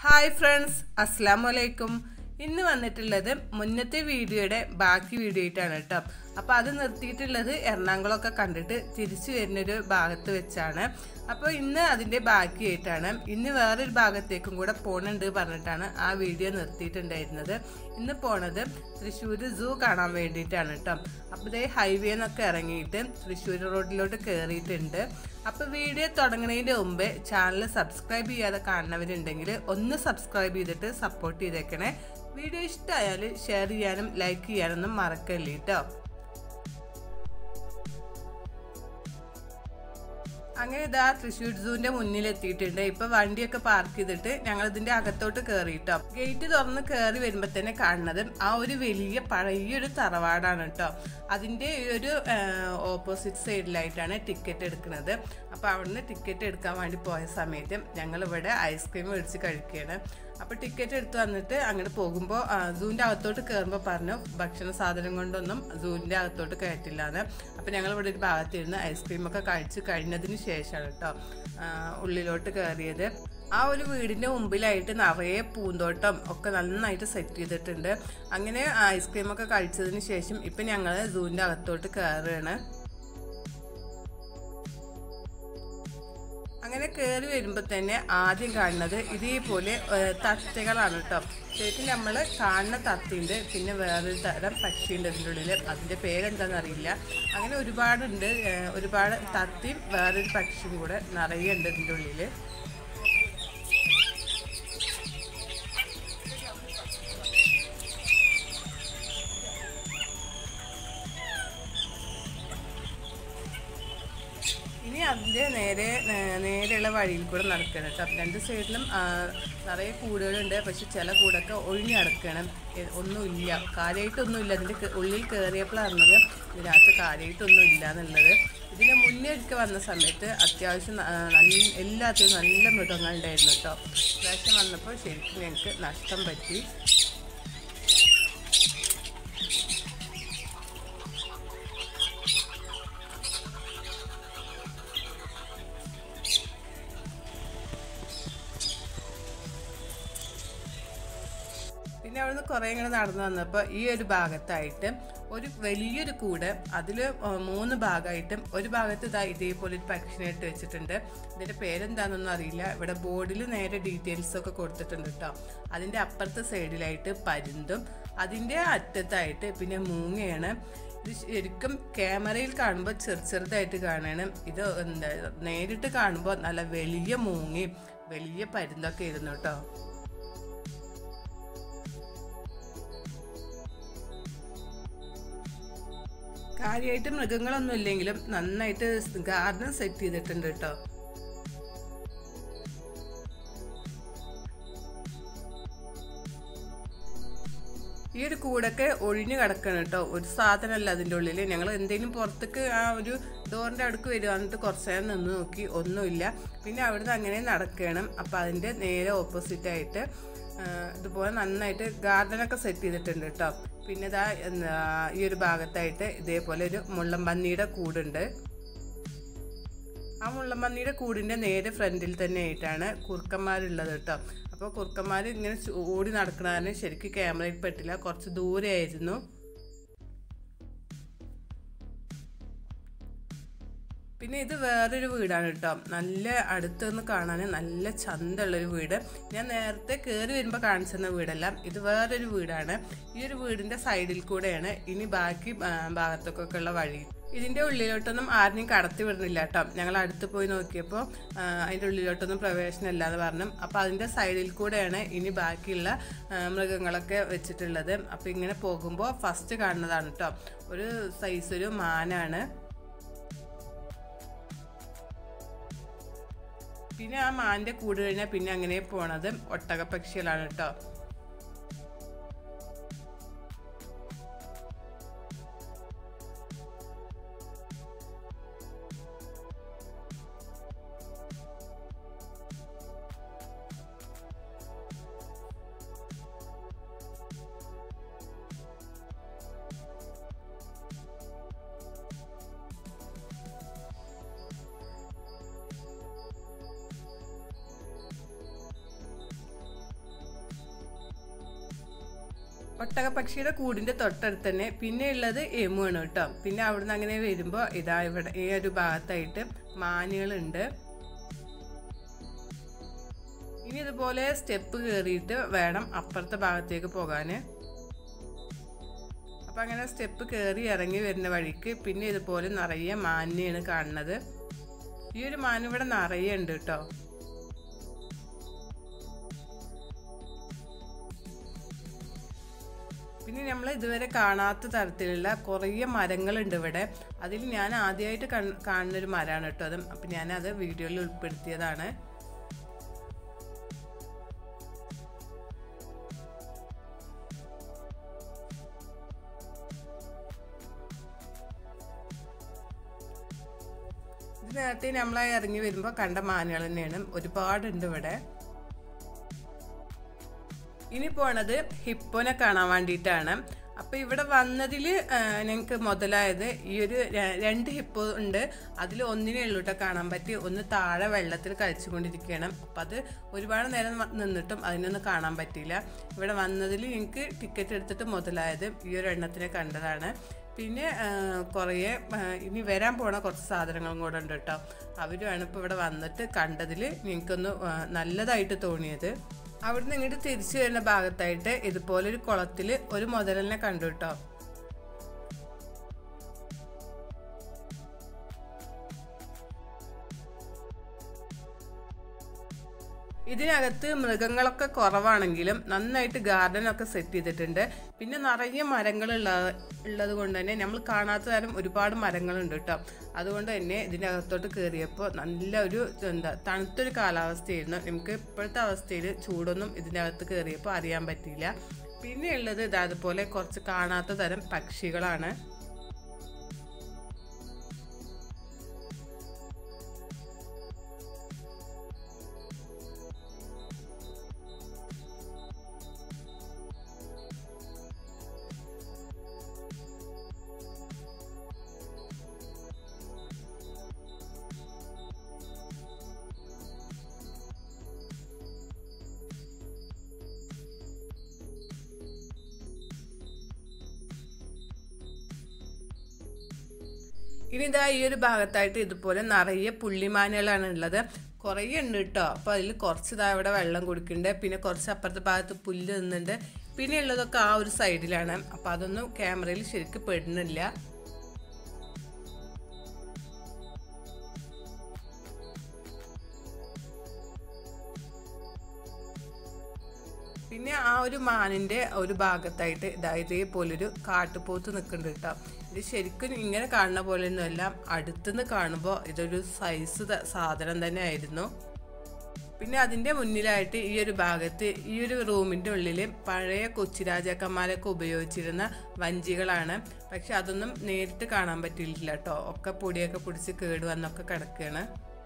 hi friends അസ്സാം വലൈക്കും ഇന്ന് വന്നിട്ടുള്ളത് മുന്നത്തെ വീഡിയോയുടെ ബാക്കി വീഡിയോ ആയിട്ടാണ് കേട്ടോ അപ്പോൾ അത് നിർത്തിയിട്ടുള്ളത് എറണാകുളമൊക്കെ കണ്ടിട്ട് തിരിച്ചു വരുന്നൊരു ഭാഗത്ത് വെച്ചാണ് അപ്പോൾ ഇന്ന് അതിൻ്റെ ബാക്കിയായിട്ടാണ് ഇന്ന് വേറൊരു ഭാഗത്തേക്കും കൂടെ പോകണുണ്ട് പറഞ്ഞിട്ടാണ് ആ വീഡിയോ നിർത്തിയിട്ടുണ്ടായിരുന്നത് ഇന്ന് പോണത് തൃശ്ശൂർ സൂ കാണാൻ വേണ്ടിയിട്ടാണ് കേട്ടോ അപ്പോൾ ഇതേ ഹൈവേ എന്നൊക്കെ ഇറങ്ങിയിട്ട് തൃശ്ശൂർ റോഡിലോട്ട് കയറിയിട്ടുണ്ട് അപ്പോൾ വീഡിയോ തുടങ്ങുന്നതിൻ്റെ മുമ്പേ ചാനൽ സബ്സ്ക്രൈബ് ചെയ്യാതെ കാണുന്നവരുണ്ടെങ്കിൽ ഒന്ന് സബ്സ്ക്രൈബ് ചെയ്തിട്ട് സപ്പോർട്ട് ചെയ്തേക്കണേ വീഡിയോ ഇഷ്ടമായാൽ ഷെയർ ചെയ്യാനും ലൈക്ക് ചെയ്യാനൊന്നും മറക്കല്ലേ കേട്ടോ അങ്ങനെ ഇതാ തൃശ്ശൂർ സൂവിന്റെ മുന്നിൽ എത്തിയിട്ടുണ്ട് ഇപ്പൊ വണ്ടിയൊക്കെ പാർക്ക് ചെയ്തിട്ട് ഞങ്ങൾ ഇതിന്റെ അകത്തോട്ട് കയറിയിട്ടോ ഗേറ്റ് തുറന്ന് കയറി വരുമ്പോ തന്നെ കാണുന്നത് ആ ഒരു വലിയ പഴയൊരു തറവാടാണ് കേട്ടോ അതിന്റെ ഒരു ഓപ്പോസിറ്റ് സൈഡിലായിട്ടാണ് ടിക്കറ്റ് എടുക്കുന്നത് അപ്പൊ അവിടുന്ന് ടിക്കറ്റ് എടുക്കാൻ വേണ്ടി പോയ സമയത്ത് ഞങ്ങൾ ഇവിടെ ഐസ്ക്രീം മേടിച്ച് കഴിക്കുകയാണ് അപ്പൊ ടിക്കറ്റ് എടുത്ത് വന്നിട്ട് അങ്ങോട്ട് പോകുമ്പോൾ സൂവിന്റെ അകത്തോട്ട് കയറുമ്പോൾ പറഞ്ഞു ഭക്ഷണ സാധനം കൊണ്ടൊന്നും സൂവിന്റെ അകത്തോട്ട് കയറ്റില്ല എന്ന് അപ്പൊ ഞങ്ങൾ ഇവിടെ ഒരു ഭാഗത്തിരുന്ന് ഐസ്ക്രീം ഒക്കെ കഴിച്ച് കഴിഞ്ഞതിന് ശേഷമാണ് കേട്ടോ ഉള്ളിലോട്ട് കയറിയത് ആ ഒരു വീടിന്റെ മുമ്പിലായിട്ട് നിറയെ പൂന്തോട്ടം ഒക്കെ നന്നായിട്ട് സെറ്റ് ചെയ്തിട്ടുണ്ട് അങ്ങനെ ഐസ്ക്രീം ഒക്കെ കഴിച്ചതിന് ശേഷം ഇപ്പൊ ഞങ്ങൾ സൂവിന്റെ അകത്തോട്ട് കയറുകയാണ് അങ്ങനെ കയറി വരുമ്പോൾ തന്നെ ആദ്യം കാണുന്നത് ഇതേപോലെ തത്തകളാണ് കേട്ടോ ശരിക്കും നമ്മൾ കാണുന്ന തത്തയുണ്ട് പിന്നെ വേറൊരു തരം പക്ഷിയുണ്ട് അതിൻ്റെ ഉള്ളിൽ അതിൻ്റെ പേരെന്താണെന്ന് അറിയില്ല അങ്ങനെ ഒരുപാടുണ്ട് ഒരുപാട് തത്തയും വേറൊരു പക്ഷിയും കൂടെ നിറയെ ഉണ്ട് ഇതിൻ്റെ ഉള്ളിൽ ഇനി അതിൻ്റെ നേരെ നേരെയുള്ള വഴിയിൽ കൂടെ നടക്കണം കേട്ടോ രണ്ട് സൈഡിലും നിറയെ കൂടുകളുണ്ട് പക്ഷെ ചില കൂടൊക്കെ ഒഴിഞ്ഞു നടക്കണം ഒന്നുമില്ല കാര്യമായിട്ടൊന്നുമില്ല അതിൻ്റെ ഉള്ളിൽ കയറിയപ്പോഴാണ് അറിഞ്ഞത് ഇതിനകത്ത് കാര്യമായിട്ടൊന്നും ഇല്ല എന്നുള്ളത് ഇതിന് മുന്നേ ഒക്കെ വന്ന സമയത്ത് അത്യാവശ്യം നല്ല എല്ലാത്തിനും നല്ല മൃഗങ്ങളുണ്ടായിരുന്നു കേട്ടോ പ്രാവശ്യം വന്നപ്പോൾ ശരിക്കും ഞങ്ങൾക്ക് നഷ്ടം പറ്റി പിന്നെ അവിടുന്ന് കുറേ ഇങ്ങനെ നടന്നു വന്നപ്പോൾ ഈ ഒരു ഭാഗത്തായിട്ട് ഒരു വലിയൊരു കൂട് അതിൽ മൂന്ന് ഭാഗമായിട്ടും ഒരു ഭാഗത്ത് ഇതാ ഇതേപോലെ ഒരു പക്ഷിനായിട്ട് വെച്ചിട്ടുണ്ട് ഇതിൻ്റെ പേരെന്താണെന്നൊന്നും അറിയില്ല ഇവിടെ ബോർഡിൽ നേരെ ഡീറ്റെയിൽസ് ഒക്കെ കൊടുത്തിട്ടുണ്ട് കേട്ടോ അതിൻ്റെ അപ്പുറത്തെ സൈഡിലായിട്ട് പരുന്തും അതിൻ്റെ അറ്റത്തായിട്ട് പിന്നെ മൂങ്ങയാണ് ഇത് ശരിക്കും ക്യാമറയിൽ കാണുമ്പോൾ ചെറു ചെറുതായിട്ട് കാണണം ഇത് എന്താ നേരിട്ട് കാണുമ്പോൾ നല്ല വലിയ മൂങ്ങയും വലിയ പരുന്തൊക്കെ ഇരുന്നു കേട്ടോ കാര്യമായിട്ട് മൃഗങ്ങളൊന്നും ഇല്ലെങ്കിലും നന്നായിട്ട് ഗാർഡൻ സെറ്റ് ചെയ്തിട്ടുണ്ട് കേട്ടോ ഈ ഒരു കൂടൊക്കെ ഒഴിഞ്ഞു കിടക്കണം കേട്ടോ ഒരു സാധനമല്ല അതിൻ്റെ ഉള്ളിൽ ഞങ്ങൾ എന്തെങ്കിലും പുറത്തേക്ക് ആ ഒരു ഡോറിൻ്റെ അടുക്ക് വരിക എന്നിട്ട് കുറച്ച് നേരം നിന്ന് നോക്കി ഒന്നുമില്ല പിന്നെ അവിടുന്ന് അങ്ങനെ നടക്കണം അപ്പോൾ അതിൻ്റെ നേരെ ഓപ്പോസിറ്റായിട്ട് ഇതുപോലെ നന്നായിട്ട് ഗാർഡനൊക്കെ സെറ്റ് ചെയ്തിട്ടുണ്ട് കേട്ടോ പിന്നെ ഇതാ ഈ ഒരു ഭാഗത്തായിട്ട് ഇതേപോലെ ഒരു മുള്ളംപന്നിയുടെ കൂടുണ്ട് ആ മുള്ളംപന്നിയുടെ കൂടിൻ്റെ നേരെ ഫ്രണ്ടിൽ തന്നെ ആയിട്ടാണ് കുറുക്കന്മാരുള്ളത് കേട്ടോ അപ്പോൾ കുറുക്കന്മാർ ഇങ്ങനെ ഓടി നടക്കണതിന് ശരിക്കും ക്യാമറയിൽ പെട്ടില്ല കുറച്ച് ദൂരെ ആയിരുന്നു പിന്നെ ഇത് വേറൊരു വീടാണ് കേട്ടോ നല്ല അടുത്തുനിന്ന് കാണാൻ നല്ല ചന്തമുള്ളൊരു വീട് ഞാൻ നേരത്തെ കയറി വരുമ്പോൾ കാണിച്ചിരുന്ന വീടല്ല ഇത് വേറൊരു വീടാണ് ഈ ഒരു വീടിൻ്റെ സൈഡിൽ കൂടെയാണ് ഇനി ബാക്കി ഭാഗത്തൊക്കെ ഉള്ള വഴി ഇതിൻ്റെ ഉള്ളിലോട്ടൊന്നും ആരെയും കടത്തി വിടുന്നില്ല കേട്ടോ ഞങ്ങൾ അടുത്ത് പോയി നോക്കിയപ്പോൾ അതിൻ്റെ ഉള്ളിലോട്ടൊന്നും പ്രവേശനമില്ല എന്ന് പറഞ്ഞു അപ്പോൾ അതിൻ്റെ സൈഡിൽ കൂടെയാണ് ഇനി ബാക്കിയുള്ള മൃഗങ്ങളൊക്കെ വെച്ചിട്ടുള്ളത് അപ്പോൾ ഇങ്ങനെ പോകുമ്പോൾ ഫസ്റ്റ് കാണുന്നതാണ് കേട്ടോ ഒരു സൈസ് ഒരു മാനാണ് പിന്നെ ആ മാൻ്റെ കൂട് കഴിഞ്ഞാൽ പിന്നെ അങ്ങനെ പോണത് ഒട്ടകപ്പക്ഷികളാണ് കേട്ടോ ഒട്ടകപ്പക്ഷിയുടെ കൂടിന്റെ തൊട്ടടുത്ത് തന്നെ പിന്നെ ഉള്ളത് എമുവാണ് കേട്ടോ പിന്നെ അവിടുന്ന് അങ്ങനെ വരുമ്പോൾ ഇതാ ഇവിടെ ഈ ഒരു ഭാഗത്തായിട്ട് മാനുകളുണ്ട് ഇനി ഇതുപോലെ സ്റ്റെപ്പ് കയറിയിട്ട് വേണം അപ്പുറത്തെ ഭാഗത്തേക്ക് പോകാൻ അപ്പം അങ്ങനെ സ്റ്റെപ്പ് കയറി ഇറങ്ങി വരുന്ന വഴിക്ക് പിന്നെ ഇതുപോലെ നിറയെ മാനിനെയാണ് കാണുന്നത് ഈ ഒരു മാൻ ഇവിടെ നിറയെ ഉണ്ട് കേട്ടോ പിന്നെ നമ്മൾ ഇതുവരെ കാണാത്ത തരത്തിലുള്ള കുറേ മരങ്ങളുണ്ട് ഇവിടെ അതിൽ ഞാൻ ആദ്യമായിട്ട് കാണുന്ന ഒരു മരമാണ് കേട്ടോ അത് അപ്പം ഞാനത് വീഡിയോയിൽ ഉൾപ്പെടുത്തിയതാണ് ഇത് നേരത്തെ നമ്മൾ ഇറങ്ങി വരുമ്പോൾ കണ്ട മാനുകൾ തന്നെയാണ് ഒരുപാടുണ്ട് ഇവിടെ ഇനി പോണത് ഹിപ്പോനെ കാണാൻ വേണ്ടിയിട്ടാണ് അപ്പോൾ ഇവിടെ വന്നതിൽ ഞങ്ങൾക്ക് മുതലായത് ഈ ഒരു രണ്ട് ഹിപ്പോ ഉണ്ട് അതിൽ ഒന്നിനേ ഉള്ളൂ കേട്ടോ കാണാൻ പറ്റി ഒന്ന് താഴെ വെള്ളത്തിൽ കളിച്ചുകൊണ്ടിരിക്കുകയാണ് അപ്പം അത് ഒരുപാട് നേരം നിന്നിട്ടും അതിനൊന്നും കാണാൻ പറ്റിയില്ല ഇവിടെ വന്നതിൽ എനിക്ക് ടിക്കറ്റ് എടുത്തിട്ട് മുതലായത് ഈ ഒരു എണ്ണത്തിനെ കണ്ടതാണ് പിന്നെ കുറേ ഇനി വരാൻ പോണ കുറച്ച് സാധനങ്ങളും കൂടെ ഉണ്ട് കേട്ടോ അവരുമാണ് ഇപ്പോൾ ഇവിടെ വന്നിട്ട് കണ്ടതിൽ എനിക്കൊന്ന് നല്ലതായിട്ട് തോന്നിയത് അവിടുന്ന് ഇങ്ങോട്ട് തിരിച്ചു വരുന്ന ഭാഗത്തായിട്ട് ഇതുപോലെ ഒരു കുളത്തിൽ ഒരു മുതലിനെ കണ്ടു കേട്ടോ ഇതിനകത്ത് മൃഗങ്ങളൊക്കെ കുറവാണെങ്കിലും നന്നായിട്ട് ഗാർഡനൊക്കെ സെറ്റ് ചെയ്തിട്ടുണ്ട് പിന്നെ നിറയെ മരങ്ങളുള്ള ഉള്ളത് കൊണ്ട് തന്നെ നമ്മൾ കാണാത്ത തരം ഒരുപാട് മരങ്ങളുണ്ട് കേട്ടോ അതുകൊണ്ട് തന്നെ ഇതിൻ്റെ അകത്തോട്ട് കയറിയപ്പോൾ നല്ല ഒരു എന്താ തണുത്തൊരു കാലാവസ്ഥയായിരുന്നു നമുക്ക് ഇപ്പോഴത്തെ അവസ്ഥയിൽ ചൂടൊന്നും ഇതിൻ്റെ അകത്ത് കയറിയപ്പോൾ അറിയാൻ പറ്റിയില്ല പിന്നെ ഉള്ളത് ഇത് അതുപോലെ കുറച്ച് കാണാത്ത തരം പക്ഷികളാണ് ഇനി ഇതാ ഈ ഒരു ഭാഗത്തായിട്ട് ഇതുപോലെ നിറയെ പുള്ളിമാനുകളാണ് ഉള്ളത് കുറേ ഉണ്ട് കേട്ടോ അപ്പോൾ അതിൽ കുറച്ച് ഇതാ ഇവിടെ വെള്ളം കുടിക്കുന്നുണ്ട് പിന്നെ കുറച്ച് അപ്പുറത്തെ ഭാഗത്ത് പുല്ല് നിന്നുണ്ട് പിന്നെ ഉള്ളതൊക്കെ ആ ഒരു സൈഡിലാണ് അപ്പോൾ അതൊന്നും ക്യാമറയിൽ ശരിക്കും പെടുന്നില്ല പിന്നെ ആ ഒരു മാനിൻ്റെ ഒരു ഭാഗത്തായിട്ട് ഇതാ ഇതേപോലൊരു കാട്ടുപോത്ത് നിൽക്കുന്നുണ്ട് കേട്ടോ ഇത് ശരിക്കും ഇങ്ങനെ കാണുന്ന പോലെയൊന്നുമല്ല അടുത്തുനിന്ന് കാണുമ്പോൾ ഇതൊരു സൈസ് സാധനം തന്നെ ആയിരുന്നു പിന്നെ അതിൻ്റെ മുന്നിലായിട്ട് ഈ ഒരു ഭാഗത്ത് ഈ ഒരു റൂമിൻ്റെ ഉള്ളിൽ പഴയ കൊച്ചി രാജാക്കന്മാരൊക്കെ ഉപയോഗിച്ചിരുന്ന വഞ്ചികളാണ് പക്ഷെ അതൊന്നും നേരിട്ട് കാണാൻ പറ്റിയിട്ടില്ല കേട്ടോ ഒക്കെ പൊടിയൊക്കെ പിടിച്ച് കേട് വന്നൊക്കെ കിടക്കുകയാണ്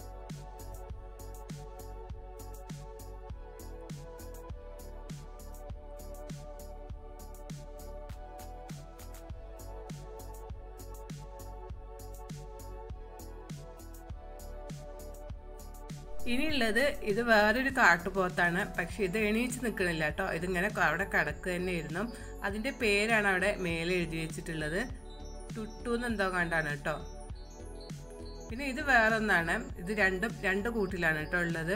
ഇനിയുള്ളത് ഇത് വേറൊരു കാട്ടുപോത്താണ് പക്ഷെ ഇത് എണീച്ച് നിൽക്കണില്ല കേട്ടോ ഇതിങ്ങനെ അവിടെ കിടക്കുക തന്നെയായിരുന്നു അതിൻ്റെ പേരാണ് അവിടെ മേലെ എഴുതി വെച്ചിട്ടുള്ളത് ടുട്ടു എന്തോ കണ്ടാണ് കേട്ടോ പിന്നെ ഇത് വേറൊന്നാണ് ഇത് രണ്ടും രണ്ട് കൂട്ടിലാണ് കേട്ടോ ഉള്ളത്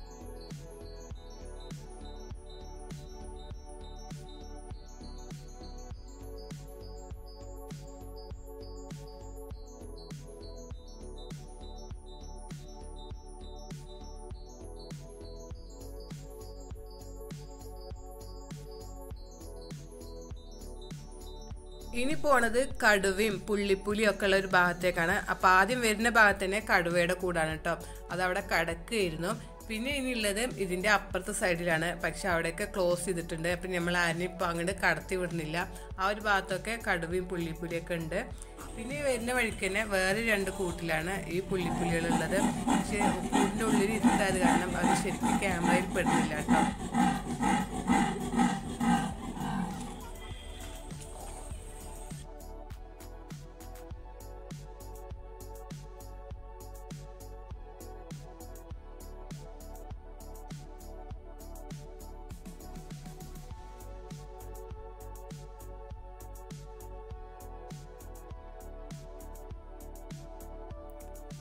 ഇനി പോണത് കടുവയും പുള്ളിപ്പുലിയും ഒക്കെ ഉള്ള ഒരു ഭാഗത്തേക്കാണ് അപ്പം ആദ്യം വരുന്ന ഭാഗത്ത് തന്നെ കടുവയുടെ കൂടാണ് കേട്ടോ അതവിടെ കിടക്കുകയായിരുന്നു പിന്നെ ഇനിയുള്ളത് ഇതിൻ്റെ അപ്പുറത്തെ സൈഡിലാണ് പക്ഷെ അവിടെയൊക്കെ ക്ലോസ് ചെയ്തിട്ടുണ്ട് അപ്പം നമ്മൾ ആരും ഇപ്പോൾ അങ്ങോട്ട് കടത്തി വിടുന്നില്ല ആ ഒരു ഭാഗത്തൊക്കെ കടുവയും പുള്ളിപ്പുലിയൊക്കെ ഉണ്ട് പിന്നെ ഈ വരുന്ന വഴിക്ക് തന്നെ വേറെ രണ്ട് കൂട്ടിലാണ് ഈ പുള്ളിപ്പുലികളുള്ളത് പക്ഷേ കൂട്ടിൻ്റെ ഉള്ളിൽ ഇരുട്ടായത് കാരണം അത് ശരിക്കും ക്യാമറയിൽ പെടുന്നില്ല കേട്ടോ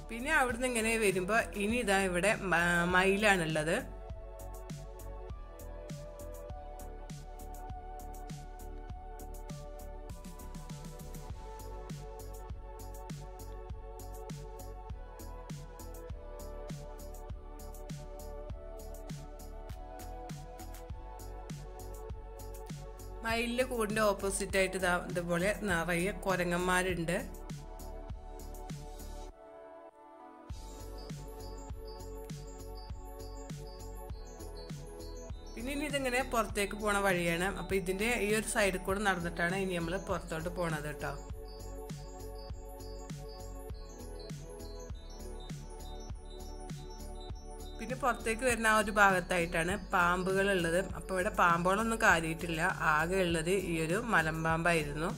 പിന്നെ അവിടുന്ന് ഇങ്ങനെ വരുമ്പോൾ ഇനി ഇതാ ഇവിടെ മ- മയിലാണുള്ളത് മയിലിൻ്റെ കൂടിൻ്റെ ഓപ്പോസിറ്റ് ആയിട്ട് ഇതാ ഇതുപോലെ നിറയെ കുരങ്ങന്മാരുണ്ട് പിന്നെ ഇനി ഇതിങ്ങനെ പുറത്തേക്ക് പോണ വഴിയാണ് അപ്പോൾ ഇതിൻ്റെ ഈ ഒരു സൈഡിൽ കൂടെ നടന്നിട്ടാണ് ഇനി നമ്മൾ പുറത്തോട്ട് പോണത് കേട്ടോ പിന്നെ പുറത്തേക്ക് വരുന്ന ആ ഒരു ഭാഗത്തായിട്ടാണ് പാമ്പുകൾ ഉള്ളത് അപ്പോൾ ഇവിടെ പാമ്പുകളൊന്നും കാര്യമായിട്ടില്ല ആകെ ഉള്ളത് ഈ ഒരു മലമ്പാമ്പായിരുന്നു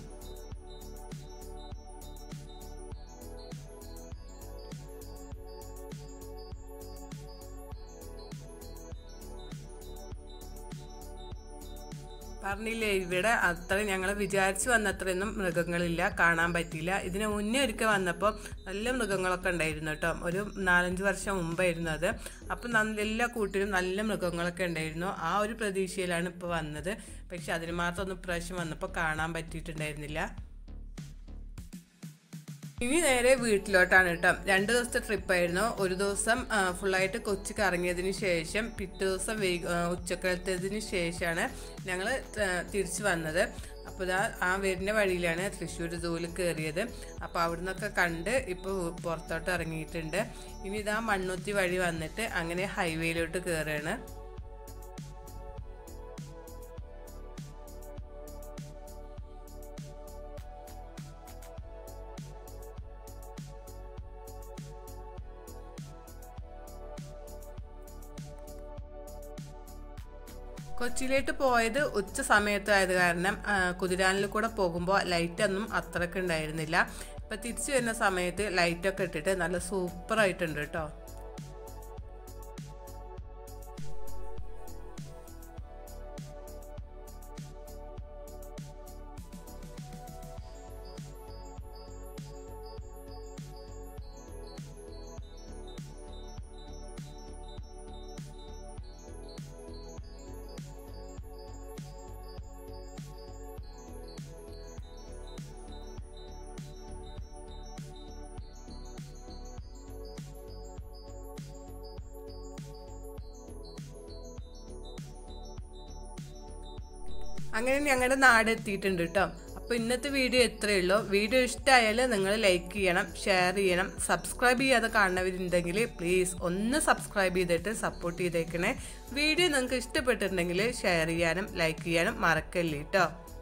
പറഞ്ഞില്ലേ ഇവിടെ അത്ര ഞങ്ങൾ വിചാരിച്ചു വന്നത്രയൊന്നും മൃഗങ്ങളില്ല കാണാൻ പറ്റിയില്ല ഇതിന് മുന്നേ ഒരിക്കൽ വന്നപ്പോൾ നല്ല മൃഗങ്ങളൊക്കെ ഉണ്ടായിരുന്നു കേട്ടോ ഒരു നാലഞ്ച് വർഷം മുമ്പായിരുന്നു അത് അപ്പം നല്ല എല്ലാ കൂട്ടിലും നല്ല മൃഗങ്ങളൊക്കെ ഉണ്ടായിരുന്നു ആ ഒരു പ്രതീക്ഷയിലാണ് ഇപ്പോൾ വന്നത് പക്ഷെ അതിന് മാത്രമൊന്നും ഇപ്രാവശ്യം വന്നപ്പോൾ കാണാൻ പറ്റിയിട്ടുണ്ടായിരുന്നില്ല ഇനി നേരെ വീട്ടിലോട്ടാണ് കേട്ടോ രണ്ട് ദിവസത്തെ ട്രിപ്പായിരുന്നു ഒരു ദിവസം ആ, ഫുള്ളായിട്ട് കൊച്ചി കറങ്ങിയതിന് ശേഷം പിറ്റേ ദിവസം വൈ ആ, ഉച്ചക്കാലത്തതിന് ശേഷമാണ് ഞങ്ങൾ തിരിച്ചു വന്നത് അപ്പോൾ ഇതാ ആ വരുന്ന വഴിയിലാണ് തൃശ്ശൂർ സൂവിൽ കയറിയത് അപ്പോൾ അവിടെ നിന്നൊക്കെ കണ്ട് ഇപ്പോൾ പുറത്തോട്ട് ഇറങ്ങിയിട്ടുണ്ട് ഇനി ഇതാ മണ്ണുത്തി വഴി വന്നിട്ട് അങ്ങനെ ഹൈവേയിലോട്ട് കയറുകയാണ് കൊച്ചിയിലേക്ക് പോയത് ഉച്ച സമയത്തായത് കാരണം ആ, കുതിരാനിൽ കൂടെ പോകുമ്പോൾ ലൈറ്റ് ഒന്നും അത്രയ്ക്ക് ഉണ്ടായിരുന്നില്ല ഇപ്പം തിരിച്ചു വരുന്ന സമയത്ത് ലൈറ്റൊക്കെ ഇട്ടിട്ട് നല്ല സൂപ്പറായിട്ടുണ്ട് കേട്ടോ അങ്ങനെ ഞങ്ങളുടെ നാട് എത്തിയിട്ടുണ്ട് കേട്ടോ അപ്പോൾ ഇന്നത്തെ വീഡിയോ ഇത്രയേ ഉള്ളൂ വീഡിയോ ഇഷ്ടമായാൽ നിങ്ങൾ ലൈക്ക് ചെയ്യണം ഷെയർ ചെയ്യണം സബ്സ്ക്രൈബ് ചെയ്യാതെ കാണുന്നവരുണ്ടെങ്കിൽ പ്ലീസ് ഒന്ന് സബ്സ്ക്രൈബ് ചെയ്തിട്ട് സപ്പോർട്ട് ചെയ്തേക്കണേ വീഡിയോ നിങ്ങൾക്ക് ഇഷ്ടപ്പെട്ടിട്ടുണ്ടെങ്കിൽ ഷെയർ ചെയ്യാനും ലൈക്ക് ചെയ്യാനും മറക്കല്ലേ കേട്ടോ